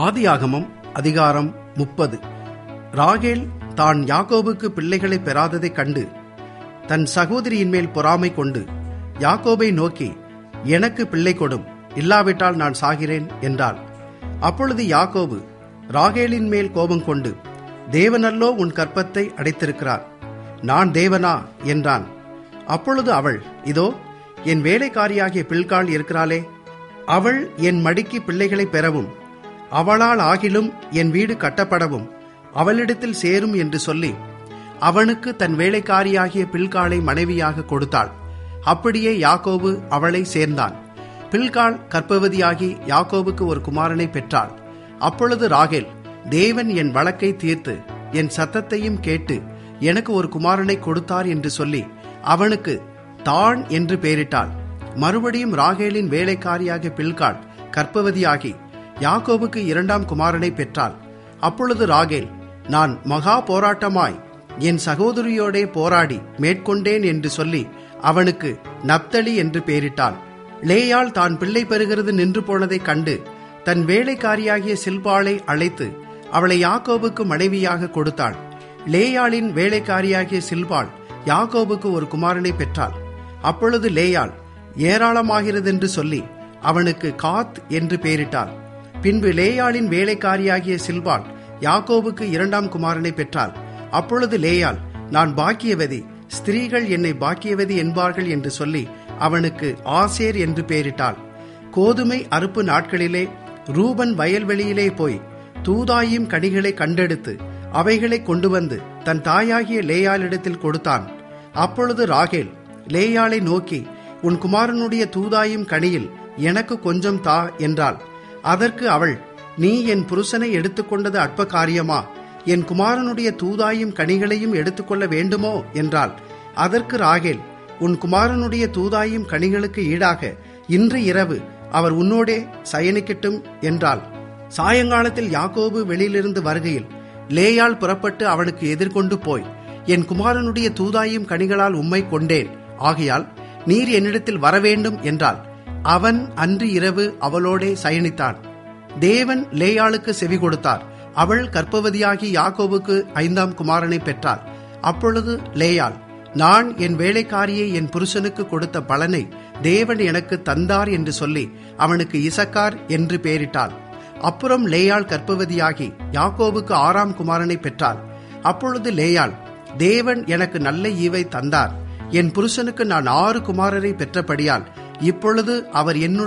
ஆதியாகமம் அதிகாரம் முப்பது ராகேல் தான் யாக்கோபுக்கு பிள்ளைகளை பெறாததைக் கண்டு தன் சகோதரியின் மேல் பொறாமை கொண்டு யாக்கோபை நோக்கி எனக்கு பிள்ளை கொடும் இல்லாவிட்டால் நான் சாகிறேன் என்றாள் அப்பொழுது யாக்கோபு ராகேலின் மேல் கோபம் கொண்டு தேவனல்லோ உன் கற்பத்தை அடைத்திருக்கிறார் நான் தேவனா என்றான் அப்பொழுது அவள் இதோ என் வேலைக்காரியாகிய பில்காள் இருக்கிறாளே அவள் என் மடிக்கு பிள்ளைகளை பெறவும் அவளால் ஆகிலும் என் வீடு கட்டப்படவும் அவளிடத்தில் சேரும் என்று சொல்லி அவனுக்கு தன் வேலைக்காரியாகிய பில்காளை மனைவியாக கொடுத்தாள் அப்படியே யாக்கோபு அவளை சேர்ந்தான் பில்காள் கற்பவதியாகி யாக்கோபுக்கு ஒரு குமாரனை பெற்றாள் அப்பொழுது ராகேல் தேவன் என் வழக்கை தீர்த்து என் சத்தத்தையும் கேட்டு எனக்கு ஒரு குமாரனை கொடுத்தார் என்று சொல்லி அவனுக்கு தான் என்று பெயரிட்டாள் மறுபடியும் ராகேலின் வேலைக்காரியாக பில்காள் கற்பவதியாகி யாக்கோபுக்கு இரண்டாம் குமாரனை பெற்றாள் அப்பொழுது ராகேல் நான் மகா போராட்டமாய் என் சகோதரியோடே போராடி மேற்கொண்டேன் என்று சொல்லி அவனுக்கு நப்தலி என்று பெயரிட்டாள் லேயாள் தான் பிள்ளை பெறுகிறது நின்று போனதைக் கண்டு தன் வேலைக்காரியாகிய சில்பாளை அழைத்து அவளை யாக்கோபுக்கு மனைவியாக கொடுத்தாள் லேயாளின் வேலைக்காரியாகிய சில்பாள் யாக்கோபுக்கு ஒரு குமாரனை பெற்றாள் அப்பொழுது லேயாள் ஏராளமாகிறதென்று சொல்லி அவனுக்கு காத் என்று பெயரிட்டாள் பின்பு லேயாளின் வேலைக்காரியாகிய சில்பாள் யாக்கோபுக்கு இரண்டாம் குமாரனை பெற்றாள் அப்பொழுது லேயாள் நான் பாக்கியவதி ஸ்திரீகள் என்னை பாக்கியவதி என்பார்கள் என்று சொல்லி அவனுக்கு ஆசேர் என்று பெயரிட்டாள் கோதுமை அறுப்பு நாட்களிலே ரூபன் வயல்வெளியிலே போய் தூதாயும் கனிகளை கண்டெடுத்து அவைகளை கொண்டு வந்து தன் தாயாகிய லேயாளிடத்தில் கொடுத்தான் அப்பொழுது ராகேல் லேயாளை நோக்கி உன் குமாரனுடைய தூதாயும் கனியில் எனக்கு கொஞ்சம் தா என்றாள் அதற்கு அவள் நீ என் புருஷனை எடுத்துக்கொண்டது அற்ப காரியமா என் குமாரனுடைய தூதாயும் கனிகளையும் எடுத்துக்கொள்ள வேண்டுமோ என்றாள் அதற்கு ராகேல் உன் குமாரனுடைய தூதாயும் கனிகளுக்கு ஈடாக இன்று இரவு அவர் உன்னோடே சயனிக்கட்டும் என்றாள் சாயங்காலத்தில் யாக்கோபு வெளியிலிருந்து வருகையில் லேயால் புறப்பட்டு அவனுக்கு எதிர்கொண்டு போய் என் குமாரனுடைய தூதாயும் கனிகளால் உம்மை கொண்டேன் ஆகையால் நீர் என்னிடத்தில் வரவேண்டும் என்றாள் அவன் அன்று இரவு அவளோடே சயனித்தான் தேவன் லேயாளுக்கு செவி கொடுத்தார் அவள் கற்பவதியாகி யாக்கோபுக்கு ஐந்தாம் குமாரனை பெற்றாள் அப்பொழுது லேயாள் நான் என் வேலைக்காரியை என் புருஷனுக்கு கொடுத்த பலனை தேவன் எனக்கு தந்தார் என்று சொல்லி அவனுக்கு இசக்கார் என்று பெயரிட்டாள் அப்புறம் லேயாள் கற்பவதியாகி யாக்கோபுக்கு ஆறாம் குமாரனை பெற்றாள் அப்பொழுது லேயாள் தேவன் எனக்கு நல்ல ஈவை தந்தார் என் புருஷனுக்கு நான் ஆறு குமாரரை பெற்றபடியால் இப்பொழுது அவர் என்னுடைய